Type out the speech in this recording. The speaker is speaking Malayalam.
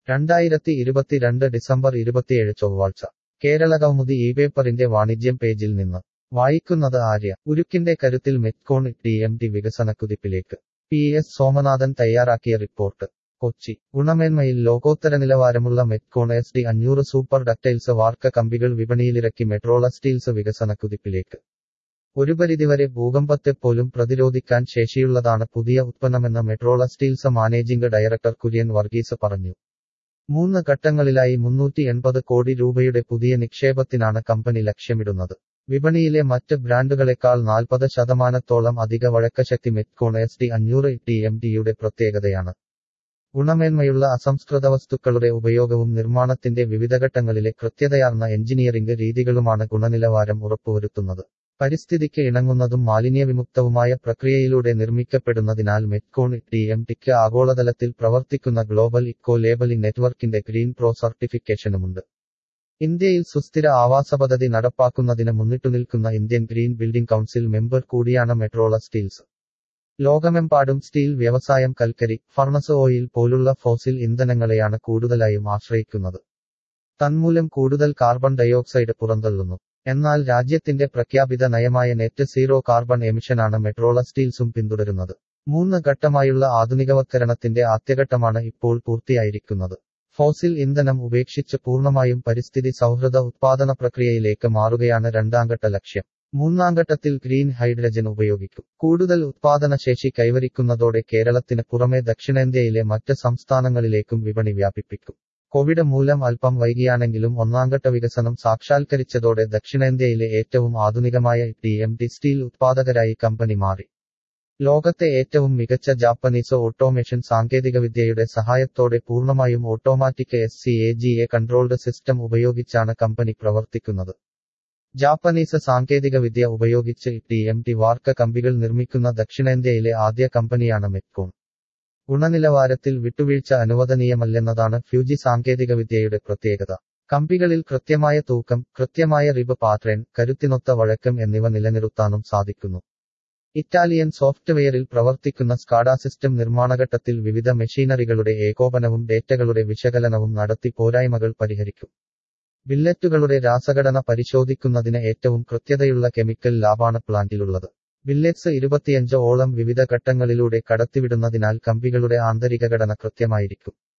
രണ്ടായിരത്തി ഇരുപത്തിരണ്ട് ഡിസംബർ ഇരുപത്തിയേഴ് ചൊവ്വാഴ്ച കേരള കൗമുദി ഈ പേപ്പറിന്റെ വാണിജ്യം പേജിൽ നിന്ന് വായിക്കുന്നത് ആര്യ ഉരുക്കിന്റെ കരുത്തിൽ മെറ്റ്കോൺ ടി എം ടി വികസനക്കുതിപ്പിലേക്ക് പി എസ് സോമനാഥൻ തയ്യാറാക്കിയ റിപ്പോർട്ട് കൊച്ചി ഗുണമേന്മയിൽ ലോകോത്തര നിലവാരമുള്ള മെറ്റ്കോൺ എസ് ഡി അഞ്ഞൂറ് സൂപ്പർ ഡക്ടൈൽസ് വാർക്ക കമ്പികൾ വിപണിയിലിറക്കി മെട്രോള സ്റ്റീൽസ് വികസനക്കുതിപ്പിലേക്ക് ഒരു പരിധിവരെ ഭൂകമ്പത്തെപ്പോലും പ്രതിരോധിക്കാൻ ശേഷിയുള്ളതാണ് പുതിയ ഉത്പന്നമെന്ന് Metrola steels managing director Kurian Varghese പറഞ്ഞു മൂന്ന് ഘട്ടങ്ങളിലായി മുന്നൂറ്റി എൺപത് കോടി രൂപയുടെ പുതിയ നിക്ഷേപത്തിനാണ് കമ്പനി ലക്ഷ്യമിടുന്നത് വിപണിയിലെ മറ്റ് ബ്രാൻഡുകളെക്കാൾ നാൽപ്പത് ശതമാനത്തോളം അധിക വഴക്കശക്തി മെറ്റ്കോൺ എസ് ഡി അഞ്ഞൂറ് ടി എം ടിയുടെ പ്രത്യേകതയാണ് ഗുണമേന്മയുള്ള അസംസ്കൃത വസ്തുക്കളുടെ ഉപയോഗവും നിർമ്മാണത്തിന്റെ വിവിധ ഘട്ടങ്ങളിലെ കൃത്യതയാർന്ന എഞ്ചിനീയറിംഗ് രീതികളുമാണ് ഗുണനിലവാരം ഉറപ്പുവരുത്തുന്നത് പരിസ്ഥിതിക്ക് ഇണങ്ങുന്നതും മാലിന്യവിമുക്തവുമായ പ്രക്രിയയിലൂടെ നിർമ്മിക്കപ്പെടുന്നതിനാൽ മെറ്റ്കോൺ ടി എം ടിക്ക് ആഗോളതലത്തിൽ പ്രവർത്തിക്കുന്ന ഗ്ലോബൽ ഇക്കോ ലേബലിംഗ് നെറ്റ്വർക്കിന്റെ ഗ്രീൻ പ്രോ സർട്ടിഫിക്കേഷനുമുണ്ട് ഇന്ത്യയിൽ സുസ്ഥിര ആവാസ പദ്ധതി നടപ്പാക്കുന്നതിന് മുന്നിട്ടുനിൽക്കുന്ന Indian green building council member കൂടിയാണ് മെട്രോള സ്റ്റീൽസ് ലോകമെമ്പാടും സ്റ്റീൽ വ്യവസായം കൽക്കരി ഫർണസ് ഓയിൽ പോലുള്ള ഫോസിൽ ഇന്ധനങ്ങളെയാണ് കൂടുതലായും ആശ്രയിക്കുന്നത് തന്മൂലം കൂടുതൽ കാർബൺ ഡയോക്സൈഡ് പുറന്തള്ളുന്നു എന്നാൽ രാജ്യത്തിന്റെ പ്രഖ്യാപിത നയമായ നെറ്റ് സീറോ കാർബൺ എമിഷനാണ് മെട്രോള സ്റ്റീൽസും പിന്തുടരുന്നത് മൂന്ന് ഘട്ടമായുള്ള ആധുനികവത്കരണത്തിന്റെ ആദ്യഘട്ടമാണ് ഇപ്പോൾ പൂർത്തിയായിരിക്കുന്നത് ഫോസിൽ ഇന്ധനം ഉപേക്ഷിച്ച് പൂർണ്ണമായും പരിസ്ഥിതി സൗഹൃദ ഉത്പാദന പ്രക്രിയയിലേക്ക് മാറുകയാണ് രണ്ടാംഘട്ട ലക്ഷ്യം മൂന്നാം ഘട്ടത്തിൽ ഗ്രീൻ ഹൈഡ്രജൻ ഉപയോഗിക്കും കൂടുതൽ ഉത്പാദനശേഷി കൈവരിക്കുന്നതോടെ കേരളത്തിന് പുറമെ ദക്ഷിണേന്ത്യയിലെ മറ്റ് സംസ്ഥാനങ്ങളിലേക്കും വിപണി വ്യാപിപ്പിക്കും കോവിഡ് മൂലം അല്പം വൈകിയാണെങ്കിലും ഒന്നാംഘട്ട വികസനം സാക്ഷാത്കരിച്ചതോടെ ദക്ഷിണേന്ത്യയിലെ ഏറ്റവും ആധുനികമായ ടി എം ടി സ്റ്റീൽ ഉത്പാദകരായി കമ്പനി മാറി ലോകത്തെ ഏറ്റവും മികച്ച ജാപ്പനീസ് ഓട്ടോമേഷൻ സാങ്കേതികവിദ്യയുടെ സഹായത്തോടെ പൂർണ്ണമായും automatic S C A G A controlled system ഉപയോഗിച്ചാണ് കമ്പനി പ്രവർത്തിക്കുന്നത് ജാപ്പനീസ് സാങ്കേതികവിദ്യ ഉപയോഗിച്ച് ടി എം ടി വാർക്ക കമ്പികൾ നിർമ്മിക്കുന്ന ദക്ഷിണേന്ത്യയിലെ ആദ്യ കമ്പനിയാണ് മെറ്റ്കോൺ ഗുണനിലവാരത്തിൽ വിട്ടുവീഴ്ച അനുവദനീയമല്ലെന്നതാണ് ഫ്യൂജി സാങ്കേതികവിദ്യയുടെ പ്രത്യേകത കമ്പികളിൽ കൃത്യമായ തൂക്കം കൃത്യമായ റിബ് പാറ്റേൺ കരുത്തിനൊത്ത വഴക്കം എന്നിവ നിലനിർത്താനും സാധിക്കുന്നു ഇറ്റാലിയൻ സോഫ്റ്റ്വെയറിൽ പ്രവർത്തിക്കുന്ന സ്കാഡ സിസ്റ്റം നിർമ്മാണഘട്ടത്തിൽ വിവിധ മെഷീനറികളുടെ ഏകോപനവും ഡേറ്റകളുടെ വിശകലനവും നടത്തി പോരായ്മകൾ പരിഹരിക്കും ബില്ലറ്റുകളുടെ രാസഘടന പരിശോധിക്കുന്നതിന് ഏറ്റവും കൃത്യതയുള്ള കെമിക്കൽ ലാബാണ് പ്ലാന്റിലുള്ളത് ബില്ലറ്റ്സ് ഇരുപത്തിയഞ്ച് ഓളം വിവിധ ഘട്ടങ്ങളിലൂടെ കടത്തിവിടുന്നതിനാൽ കമ്പികളുടെ ആന്തരിക ഘടന കൃത്യമായിരിക്കും